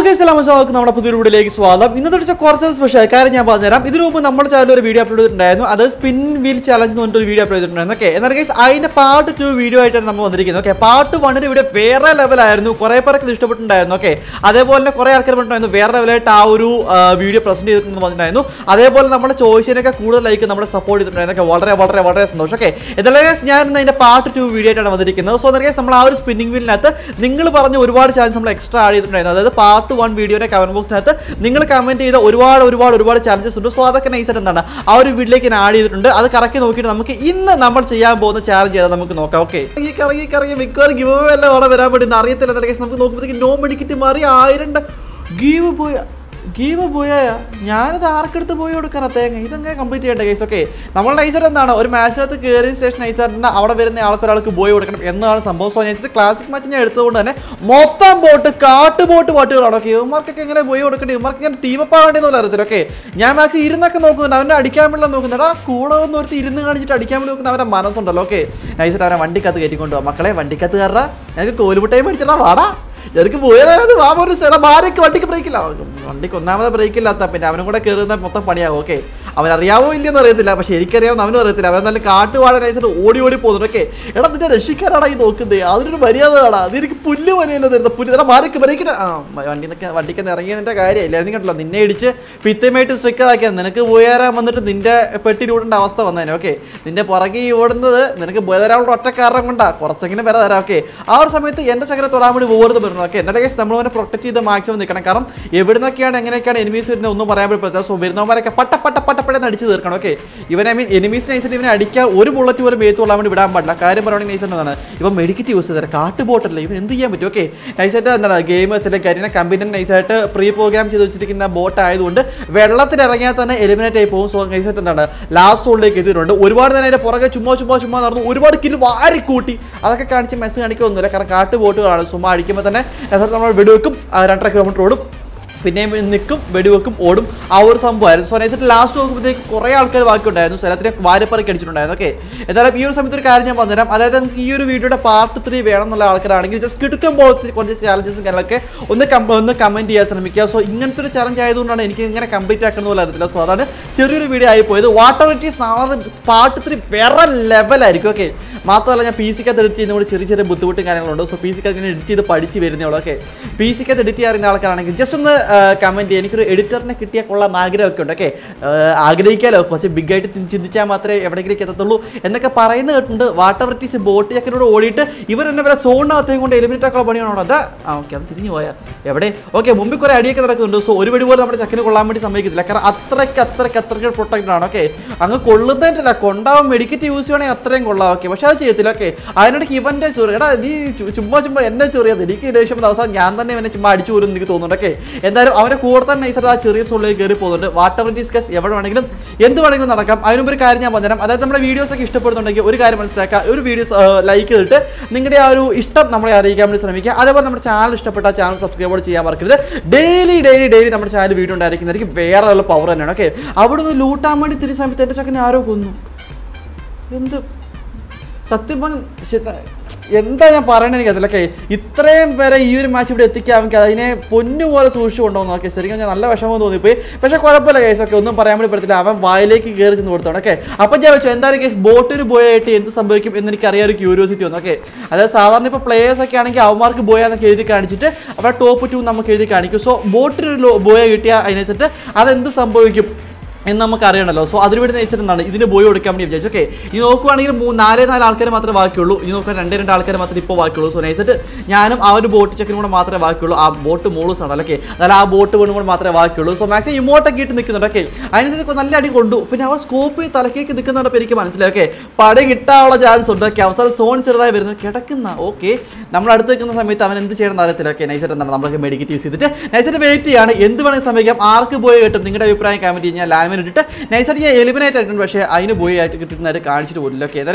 അപ്പോൾ കേസ് എല്ലാവർക്കും നമ്മുടെ പുതിയൊരു വീഡിയോയിലേക്ക് സ്വാഗതം ഇന്നത്തെ വെച്ചാൽ കുറച്ച് സ്പെഷ്യൽ കാര്യം ഞാൻ പറഞ്ഞുതരാം ഇതിനു മുമ്പ് നമ്മുടെ ചാനൽ ഒരു വീഡിയോ അപ്ലോഡ് ചെയ്തിട്ടുണ്ടായിരുന്നു അത് സ്പിൻ വീൽ ചാലഞ്ച് എന്ന് പറഞ്ഞിട്ട് ഒരു വീഡിയോ അപ്ലോഡ് ചെയ്തിട്ടുണ്ടായിരുന്നു ഓക്കെ എന്നാൽ കേസ് അതിന്റെ പാർട്ട് ടു വീഡിയോ ആയിട്ടാണ് നമ്മൾ വന്നിരിക്കുന്നത് ഓക്കെ പാർട്ട് വണ്ണിന്റെ വീഡിയോ വേറെ ലെവലായിരുന്നു കുറേ പേർക്ക് ഇത് ഇഷ്ടപ്പെട്ടിട്ടുണ്ടായിരുന്നു ഓക്കെ അതേപോലെ തന്നെ കുറേ ആൾക്കാർ പറഞ്ഞിട്ടുണ്ടായിരുന്നു വേറെ ലെവലായിട്ട് ആ ഒരു വീഡിയോ പ്രസന്റ് ചെയ്തിട്ടുണ്ടെന്ന് പറഞ്ഞിട്ടുണ്ടായിരുന്നു അതേപോലെ നമ്മുടെ ചോയ്സിനൊക്കെ കൂടുതൽ ലൈക്ക് നമ്മളെ സപ്പോർട്ട് ചെയ്തിട്ടുണ്ടായിരുന്നു ഒക്കെ വളരെ വളരെ വളരെ സന്തോഷം ഓക്കെ എന്തായാലും guys, ഞാൻ ഇന്ന് അതിന്റെ പാർട്ട് ടു വീഡിയോ ആയിട്ടാണ് വന്നിരിക്കുന്നത് സോ എന്തായാലും guys, നമ്മൾ ആ ഒരു സ്പിന്നിംഗ് വീലിനകത്ത് നിങ്ങൾ പറഞ്ഞ ഒരുപാട് ചാൻസ് നമ്മൾ എക്സ്ട്രാ ആഡ് ചെയ്തിട്ടുണ്ടായിരുന്നു അതായത് പാർട്ട് വൺ വീഡിയോയുടെ കമന്റ് ബോക്സിനകത്ത് നിങ്ങൾ കമന്റ് ചെയ്ത ഒരുപാട് ഒരുപാട് ഒരുപാട് ചാലഞ്ചസ് ഉണ്ട് സോ അതൊക്കെ നൈസായിട്ട് എന്താണ് ആ ഒരു വീട്ടിലേക്ക് ഞാൻ ആഡ് ചെയ്തിട്ടുണ്ട് അത് കറക്കി നോക്കിയിട്ട് നമുക്ക് ഇന്ന് നമ്മൾ ചെയ്യാൻ പോകുന്ന ചാലഞ്ച് ചെയ്താൽ നമുക്ക് നോക്കാം ഓക്കെ ഈ കറങ്ങി കറങ്ങി മിക്കവാറും ഗിവ് എല്ലാം അവിടെ വരാൻ പറ്റുന്ന അറിയത്തില്ല എന്നുള്ള കേസ് നമുക്ക് നോക്കുമ്പോഴത്തേക്ക് നോ മെഡിക്കറ്റ് മാറി ആയിരം ഗീവ് പോയ ഗീവ് പോയാ ഞാനത് ആർക്കെടുത്ത് പോയി കൊടുക്കാനാ തേങ്ങ ഇതെങ്ങനെ കംപ്ലീറ്റ് ചെയ്യേണ്ട കേസ് ഓക്കെ നമ്മൾ നൈസർ എന്താണ് ഒരു മാച്ചിനകത്ത് കയറിയ ശേഷം നൈസറിന് അവിടെ വരുന്ന ആൾക്ക് ഒരാൾക്ക് പോയി കൊടുക്കണം എന്നതാണ് സംഭവം സോ നൈസർ ക്ലാസിക് മാച്ച് ഞാൻ എടുത്തുകൊണ്ട് തന്നെ മൊത്തം ബോട്ട് കാട്ട് ബോട്ട് പാട്ടുകളാണ് ഓക്കെ ഇവന്മാർക്കൊക്കെ എങ്ങനെ പോയി കൊടുക്കണ്ടേ ഇവന്മാർക്ക് ഇങ്ങനെ ടീം അപ്പ് ആവേണ്ടെന്ന് അറിയത്തില്ല ഓക്കെ ഞാൻ മാച്ച് ഇരുന്നൊക്കെ നോക്കുന്നുണ്ട് അവനെ അടിക്കാൻ വേണ്ടി നോക്കുന്നുണ്ട് ആ കൂടെ ഒന്ന് ഒരുത്തി ഇരുന്ന് കാണിച്ചിട്ട് അടിക്കാൻ വേണ്ടി നോക്കുന്ന അവരുടെ മനസ്സുണ്ടല്ലോ ഓക്കെ നൈസർ അവനെ വണ്ടിക്കകത്ത് കയറ്റിക്കൊണ്ട് പോവാം മക്കളെ വണ്ടിക്കകത്ത് കയറാ ഞങ്ങൾക്ക് കോലുമുട്ടയും മേടിച്ചാ വാടാ എനിക്ക് പോയതായത് വാ ഒരു സ്ഥലം മാറിക്ക് വണ്ടിക്ക് ബ്രേക്കില്ല വണ്ടിക്ക് ഒന്നാമത് ബ്രേക്ക് ഇല്ലാത്ത പിന്നെ അവനും കൂടെ കയറുന്ന മൊത്തം പണിയാവും ഓക്കെ അവൻ അറിയാവോ ഇല്ലെന്ന് അറിയത്തില്ല പക്ഷെ എനിക്കറിയാവുന്ന അവനും അറിയത്തില്ല അവൻ നല്ല കാട്ടുവാടനായിട്ട് ഓടി ഓടി പോകുന്നുണ്ട് ഓക്കെ എടാ നിന്റെ രക്ഷിക്കാനാടാ ഈ നോക്കുന്നത് അതിനൊരു മര്യാദ കാണാ അത് എനിക്ക് പുല്ല് മലയല്ലോ തരുന്നത് പുല്ല് എടാ മാറിക്ക് ബ്രേക്കിന് ആ വണ്ടി നിന്നൊക്കെ വണ്ടിക്ക് ഇറങ്ങിയതിന്റെ കാര്യമില്ലായിരുന്നു കേട്ടല്ലോ നിന്നെ ഇടിച്ച് പിത്തമായിട്ട് സ്ട്രിക്കർ ആക്കിയത് നിനക്ക് പോയാരാൻ വന്നിട്ട് നിന്റെ പെട്ടിയിലൂടേണ്ട അവസ്ഥ വന്നേനെ ഓക്കെ നിന്റെ പുറകെ ഈ ഓടുന്നത് നിനക്ക് പോയതരാളുടെ ഒറ്റ കാരണം കൊണ്ടാ കുറച്ചെങ്കിലും വരെ തരാം ഓക്കെ ആ ഒരു സമയത്ത് എന്റെ ചക്കര തൊടാൻ വേണ്ടി പോകരുത് പറഞ്ഞു ഓക്കെ എന്നിട്ട് കേസ് നമ്മൾ അവനെ പ്രൊട്ടക്ട് ചെയ്ത് മാക്സിമം നിൽക്കണം കാരണം എവിടെ നിന്നൊക്കെയാണ് എങ്ങനെയൊക്കെയാണ് എനിമീസ് വരുന്നത് ഒന്നും പറയാൻ പറ്റില്ല സോ വരുന്നവരൊക്കെ പട്ട പട്ട പട്ടപ്പടെന്ന് അടിച്ച് തീർക്കണം ഓക്കെ ഇവൻ ഐ മീൻ എനിമീസ് നൈസിൽ ഇവനെ അടിക്കാൻ ഒരു ബുള്ളറ്റ് പോലും മേത്ത് കൊള്ളാൻ വേണ്ടി വിടാൻ പാടില്ല കാര്യം പറയുകയാണെങ്കിൽ നൈസ് എന്താണ് ഇവൻ മെഡിക്കറ്റ് യൂസ് ചെയ്തത് കാട്ട് ബോട്ടല്ലേ ഇവൻ എന്ത് ചെയ്യാൻ പറ്റും ഓക്കെ നൈസായിട്ട് എന്താണ് ഗെയിമേഴ്സിലെ കാര്യനെ കമ്പനി നൈസായിട്ട് പ്രീ പ്രോഗ്രാം ചെയ്ത് വെച്ചിരിക്കുന്ന ബോട്ട് ആയതുകൊണ്ട് വെള്ളത്തിൽ ഇറങ്ങിയാൽ തന്നെ എലിമിനേറ്റ് ആയി പോകും സോ നൈസായിട്ട് എന്താണ് ലാസ്റ്റ് ഹോളിലേക്ക് എത്തിയിട്ടുണ്ട് ഒരുപാട് നേരം അതിന്റെ പുറകെ ചുമ്മാ ചുമ്മാ ചുമ്മാ നടന്നു ഒരുപാട് കില്ല് വാരി കൂട്ടി അതൊക്കെ കാണിച്ച് മെസ്സ് കാണിക്കൊന്നുമില്ല കാരണം കാട്ട് ബോട്ടുകളാണ് ചുമ്മാ അടിക്കുമ്പോൾ തന്നെ യഥാർത്ഥം നമ്മൾ വെടിവെക്കും ആ രണ്ടര കിലോമീറ്റർ ഓടും പിന്നെയും നിൽക്കും വെടിവെക്കും ഓടും ആ ഒരു സംഭവമായിരുന്നു സോ നൈസായിട്ട് ലാസ്റ്റ് നോക്കുമ്പോഴത്തേക്ക് കുറേ ആൾക്കാർ ബാക്കിയുണ്ടായിരുന്നു സ്ഥലത്തിനെ വാരപ്പറക്കി അടിച്ചിട്ടുണ്ടായിരുന്നു ഓക്കെ എന്തായാലും ഈ ഒരു സമയത്ത് ഒരു കാര്യം ഞാൻ പറഞ്ഞുതരാം അതായത് നമുക്ക് ഈ ഒരു വീഡിയോയുടെ പാർട്ട് ത്രീ വേണം എന്നുള്ള ആൾക്കാരാണെങ്കിൽ ജസ്റ്റ് കിടക്കുമ്പോൾ കുറച്ച് ചാലഞ്ചസും കാര്യങ്ങളൊക്കെ ഒന്ന് കം ഒന്ന് കമൻറ്റ് ചെയ്യാൻ ശ്രമിക്കുക സോ ഇങ്ങനത്തെ ഒരു ചലഞ്ച് ആയതുകൊണ്ടാണ് എനിക്ക് ഇങ്ങനെ കംപ്ലീറ്റ് ആക്കുന്ന പോലെ അറിയത്തില്ല സോ അതാണ് ചെറിയൊരു വീഡിയോ ആയി പോയത് വാട്ടർ ഇറ്റീസ് നാളെ പാർട്ട് ത്രീ വേറെ ലെവലായിരിക്കും ഓക്കെ മാത്രമല്ല ഞാൻ പി സിക്കകത്ത് എഡിറ്റ് ചെയ്യുന്നതുകൊണ്ട് ചെറിയ ചെറിയ ബുദ്ധിമുട്ടും കാര്യങ്ങളുണ്ട് സോ പി സിക്കകത്ത് ഇങ്ങനെ എഡിറ്റ് ചെയ്ത് പഠിച്ച് വരുന്നോളൂ ഓക്കെ പി സിക്കകത്ത് എഡിറ്റ് ചെയ്യാറുന്ന ആൾക്കാരാണെങ്കിൽ ജസ്റ്റ് ഒന്ന് കമൻറ്റ് ചെയ്യുക എനിക്കൊരു എഡിറ്ററിനെ കിട്ടിയാൽ കൊള്ളാം ആഗ്രഹമൊക്കെ ഉണ്ട് ഓക്കെ ആഗ്രഹിക്കാലോ കുറച്ച് ബിഗ് ആയിട്ട് ചിന്തി- ചിന്തിച്ചാൽ മാത്രമേ എവിടെയെങ്കിലും എത്തത്തുള്ളൂ എന്നൊക്കെ പറയുന്ന കേട്ടിട്ടുണ്ട് വാട്ടർ വെറൈറ്റീസ് ബോട്ട് ചക്കനോട് ഓടിയിട്ട് ഇവർ എന്നെ വരെ സോണിനകത്തേയും കൊണ്ട് എലിമിനേറ്റ് ആക്കാനുള്ള പണിയാണോ അതാ ആ ഓക്കെ അത് തിരിഞ്ഞു പോയാ എവിടെ ഓക്കെ മുമ്പിൽ കുറേ അടിയൊക്കെ നടക്കുന്നുണ്ട് സോ ഒരു വെടി പോലും നമ്മുടെ ചക്കന് കൊള്ളാൻ വേണ്ടി സമ്മതിക്കത്തില്ല കാരണം അത്രയ്ക്ക് അത്രയ്ക്ക് അത്രയ്ക്ക് പ്രൊട്ടക്റ്റഡ് ആണ് ഓക്കെ അങ്ങ് കൊള്ളുന്നതിൻ്റെ കൊണ്ടാവും മെഡിക്കറ്റ് യൂസ് ചെയ്യണമെങ്കിൽ അത്രയും കൊള്ളാം ഓക്കെ പക്ഷെ അത് ചെയ്യത്തില്ല ഓക്കെ അതിനിടയ്ക്ക് ഇവൻ്റെ ചൊറി എടാ നീ ചു- ചുമ്മാ ചുമ്മാ എന്നെ ചൊറിയത് എനിക്ക് ദേഷ്യം വന്ന അവസാനം ഞാൻ തന്നെ ഇവനെ ചുമ്മാ അടിച്ചു പോലും എനിക്ക് തോന്നുന്നുണ്ട് ഓക്കെ എന്തായാലും അവൻ്റെ കൂടെ തന്നെ നൈസർ ആ ചെറിയ സോളിലേക്ക് കയറി പോകുന്നുണ്ട് വാട്ടർ ഡിസ്കസ് എവിടെ വേണമെങ്കിലും എന്ത് വേണമെങ്കിലും നടക്കാം അതിനുമ്പ് ഒരു കാര്യം ഞാൻ പറഞ്ഞുതരാം അതായത് നമ്മുടെ വീഡിയോസ് ഒക്കെ ഇഷ്ടപ്പെടുന്നുണ്ടെങ്കിൽ ഒരു കാര്യം മനസ്സിലാക്കുക ഒരു വീഡിയോസ് ലൈക്ക് ചെയ്തിട്ട് നിങ്ങളുടെ ആ ഒരു ഇഷ്ടം നമ്മളെ അറിയിക്കാൻ വേണ്ടി ശ്രമിക്കുക അതേപോലെ നമ്മുടെ ചാനൽ ഇഷ്ടപ്പെട്ട ചാനൽ സബ്സ്ക്രൈബ് ചെയ്യാൻ മറക്കരുത് ഡെയിലി ഡെയിലി ഡെയിലി നമ്മുടെ ചാനൽ വീഡിയോ ഉണ്ടായിരിക്കുന്നതായിരിക്കും വേറെ ഉള്ള പവർ തന്നെയാണ് ഓക്കെ അവിടെ നിന്ന് ലൂട്ടാൻ വേണ്ടി തിരിച്ച സമയത്ത് എൻ്റെ ചക്കനെ ആരോ കൊന്നു എന്ത് സത്യം പറഞ്ഞ ശരി- എന്താ ഞാൻ പറയണത് എനിക്കതില്ല ഓക്കെ ഇത്രയും വരെ ഈ ഒരു മാച്ച് ഇവിടെ എത്തിക്കാമെങ്കിൽ അതിനെ പൊന്നു പോലെ സൂക്ഷിച്ചു കൊണ്ടുപോകുന്നു ഓക്കെ ശരിക്കും ഞാൻ നല്ല വിഷമം തോന്നിപ്പോയി പക്ഷേ കുഴപ്പമില്ല കേസ് ഒക്കെ ഒന്നും പറയാൻ വേണ്ടി പറ്റത്തില്ല അവൻ വായിലേക്ക് കയറി ചെന്ന് കൊടുത്തോണം ഓക്കെ അപ്പം ഞാൻ വെച്ചു എന്തായാലും കേസ് ബോട്ടിന് പോയായിട്ട് എന്ത് സംഭവിക്കും എന്ന് എനിക്ക് അറിയാൻ ഒരു ക്യൂരിയോസിറ്റി വന്നു ഓക്കെ അതായത് സാധാരണ ഇപ്പോൾ പ്ലേയേഴ്സ് ഒക്കെ ആണെങ്കിൽ അവന്മാർക്ക് ബോയാന്നൊക്കെ എഴുതി കാണിച്ചിട്ട് അവരുടെ ടോപ്പ് ടു നമുക്ക് എഴുതി കാണിക്കും സോ ബോട്ടിനൊരു ബോയ കിട്ടിയ അതിനനുസരിച്ചിട്ട് അതെന്ത് സംഭവിക്കും എന്ന് നമുക്ക് അറിയണല്ലോ സോ അതിനുവേണ്ടി നയിച്ചിട്ട് എന്താണ് ഇതിന് ബോയ് കൊടുക്കാൻ വേണ്ടി വിചാരിച്ചു ഓക്കെ ഈ നോക്കുവാണെങ്കിൽ മൂന്ന് നാലേ നാല് ആൾക്കാർ മാത്രമേ ബാക്കിയുള്ളൂ ഈ നോക്കാൻ രണ്ടേ രണ്ട് ആൾക്കാർ മാത്രമേ ഇപ്പോൾ ബാക്കിയുള്ളൂ സോ നയിച്ചിട്ട് ഞാനും ആ ഒരു ബോട്ട് ചെക്കിനും കൂടെ മാത്രമേ ബാക്കിയുള്ളൂ ആ ബോട്ട് മോളൂസ് ആണ് ഓക്കെ അതായത് ആ ബോട്ട് വീണും കൂടെ മാത്രമേ ബാക്കിയുള്ളൂ സോ മാക്സിമം ഇമോട്ടൊക്കെ ഇട്ട് നിൽക്കുന്നുണ്ട് ഓക്കെ അതിനനുസരിച്ച് നല്ല അടി കൊണ്ടു പിന്നെ അവർ സ്കോപ്പ് തലക്കേക്ക് നിൽക്കുന്നുണ്ടപ്പോൾ എനിക്ക് മനസ്സിലായി ഓക്കെ പട കിട്ടാനുള്ള ചാൻസ് ഉണ്ട് ഓക്കെ അവസാനം സോൺ ചെറുതായി വരുന്നത് കിടക്കുന്ന ഓക്കെ നമ്മൾ അടുത്ത് നിൽക്കുന്ന സമയത്ത് അവൻ എന്ത് ചെയ്യണം അറിയത്തില്ല ഓക്കെ നൈസായിട്ട് എന്താണ് നമ്മളൊക്കെ മെഡിക്കറ്റ് യൂസ് ചെയ്തിട്ട് നൈസായിട്ട് വെയിറ്റ് ചെയ്യാണ് എന്ത് വേണമെങ്കിൽ സംഭവിക്കാം ആർക്ക് പോയി കിട്ടും നിങ്ങളുടെ അഭിപ്രായം കമൻറ്റ് ചെയ്യാൻ ലാമിന് ഇട്ടിട്ട് നൈസായിട്ട് ഞാൻ എലിമിനേറ്റ് ആയിട്ടുണ്ട് പക്ഷേ അതിന് പോയി ആയിട്ട് കിട്ടുന്നതായിട്ട് കാണിച്ചിട്ട് പോലില്ല ഓക്കെ